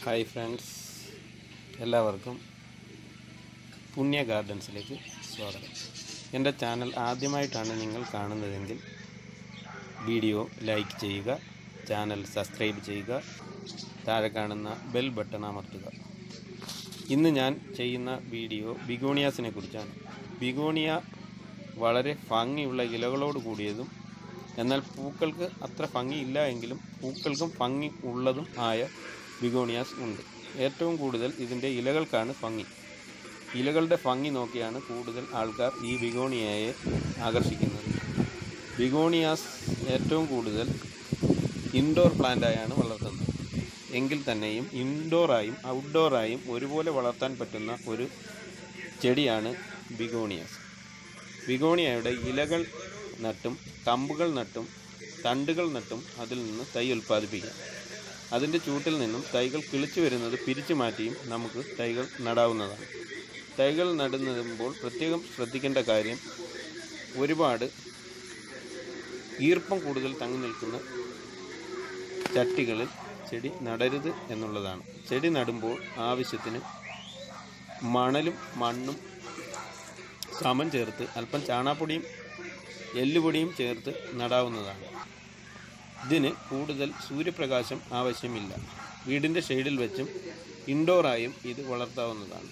hi friends എല്ലാവർക്കും പുണ്യ ഗാർഡൻസിലേക്ക് സ്വാഗതം എൻ്റെ ചാനൽ ആദ്യമായിട്ടാണ് നിങ്ങൾ കാണുന്നതെങ്കിൽ വീഡിയോ ലൈക്ക് ചെയ്യുക ചാനൽ സബ്സ്ക്രൈബ് ചെയ്യുക താഴെ കാണുന്ന ബെൽ ബട്ടൺ അമർത്തുക ഇന്ന് ഞാൻ ചെയ്യുന്ന വീഡിയോ ബിഗോണിയാസിനെ കുറിച്ചാണ് ബിഗോണിയ വളരെ ഭംഗിയുള്ള ഇലകളോട് കൂടിയതും എന്നാൽ പൂക്കൾക്ക് അത്ര ഭംഗിയില്ല എങ്കിലും പൂക്കൾക്കും ഭംഗി ഉള്ളതും ആയ ബിഗോണിയാസ് ഉണ്ട് ഏറ്റവും കൂടുതൽ ഇതിൻ്റെ ഇലകൾക്കാണ് ഭംഗി ഇലകളുടെ ഭംഗി നോക്കിയാണ് കൂടുതൽ ആൾക്കാർ ഈ ബിഗോണിയയെ ആകർഷിക്കുന്നത് ബിഗോണിയാസ് ഏറ്റവും കൂടുതൽ ഇൻഡോർ പ്ലാന്റായാണ് വളർത്തുന്നത് എങ്കിൽ തന്നെയും ഇൻഡോറായും ഔട്ട്ഡോറായും ഒരുപോലെ വളർത്താൻ പറ്റുന്ന ഒരു ചെടിയാണ് ബിഗോണിയാസ് ബിഗോണിയയുടെ ഇലകൾ നട്ടും കമ്പുകൾ നട്ടും തണ്ടുകൾ നട്ടും അതിൽ നിന്ന് തൈ ഉൽപ്പാദിപ്പിക്കാം അതിൻ്റെ ചൂട്ടിൽ നിന്നും തൈകൾ കിളിച്ചു വരുന്നത് പിരിച്ചു മാറ്റിയും നമുക്ക് തൈകൾ നടാവുന്നതാണ് തൈകൾ നടുന്നതുമ്പോൾ പ്രത്യേകം ശ്രദ്ധിക്കേണ്ട കാര്യം ഒരുപാട് ഈർപ്പം കൂടുതൽ തങ്ങി നിൽക്കുന്ന ചട്ടികളിൽ ചെടി നടരുത് എന്നുള്ളതാണ് ചെടി നടുമ്പോൾ ആവശ്യത്തിന് മണലും മണ്ണും സമം ചേർത്ത് അല്പം ചാണാപ്പൊടിയും എല്ലുപൊടിയും ചേർത്ത് നടാവുന്നതാണ് ഇതിന് കൂടുതൽ സൂര്യപ്രകാശം ആവശ്യമില്ല വീടിൻ്റെ ഷെയ്ഡിൽ വെച്ചും ഇൻഡോറായും ഇത് വളർത്താവുന്നതാണ്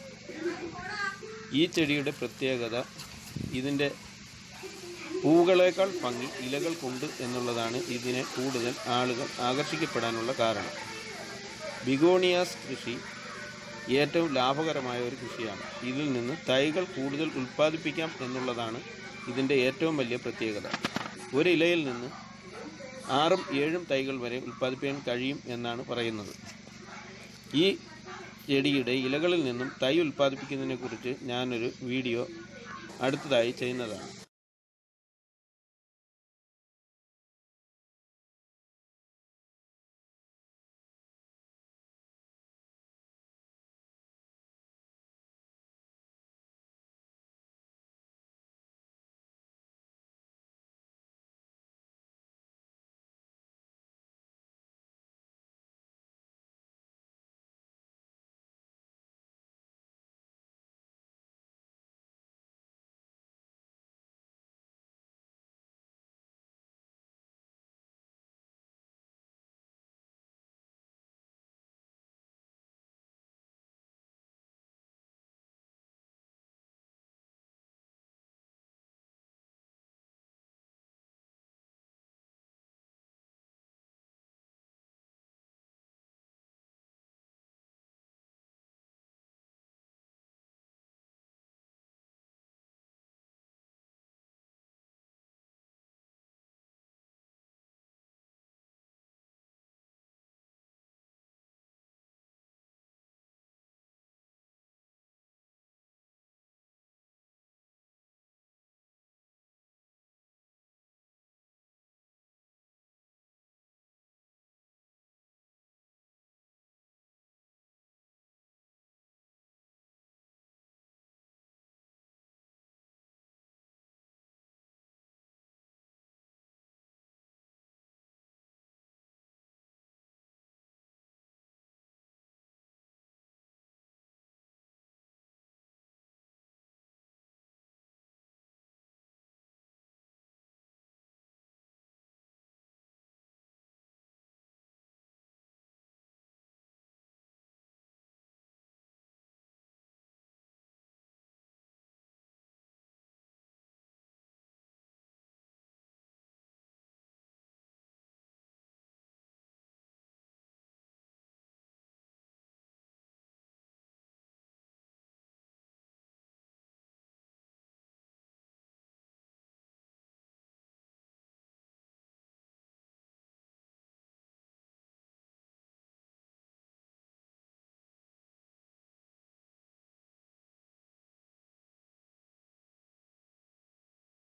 ഈ ചെടിയുടെ പ്രത്യേകത ഇതിൻ്റെ പൂവുകളേക്കാൾ ഭംഗി ഇലകൾക്കുണ്ട് എന്നുള്ളതാണ് ഇതിനെ കൂടുതൽ ആളുകൾ ആകർഷിക്കപ്പെടാനുള്ള കാരണം ബിഗോണിയാസ് കൃഷി ഏറ്റവും ലാഭകരമായ ഒരു കൃഷിയാണ് ഇതിൽ നിന്ന് തൈകൾ കൂടുതൽ ഉൽപ്പാദിപ്പിക്കാം എന്നുള്ളതാണ് ഇതിൻ്റെ ഏറ്റവും വലിയ പ്രത്യേകത ഒരു ഇലയിൽ നിന്ന് ആറും ഏഴും തൈകൾ വരെ ഉൽപ്പാദിപ്പിക്കാൻ കഴിയും എന്നാണ് പറയുന്നത് ഈ ചെടിയുടെ ഇലകളിൽ നിന്നും തൈ ഉൽപ്പാദിപ്പിക്കുന്നതിനെക്കുറിച്ച് ഞാനൊരു വീഡിയോ അടുത്തതായി ചെയ്യുന്നതാണ്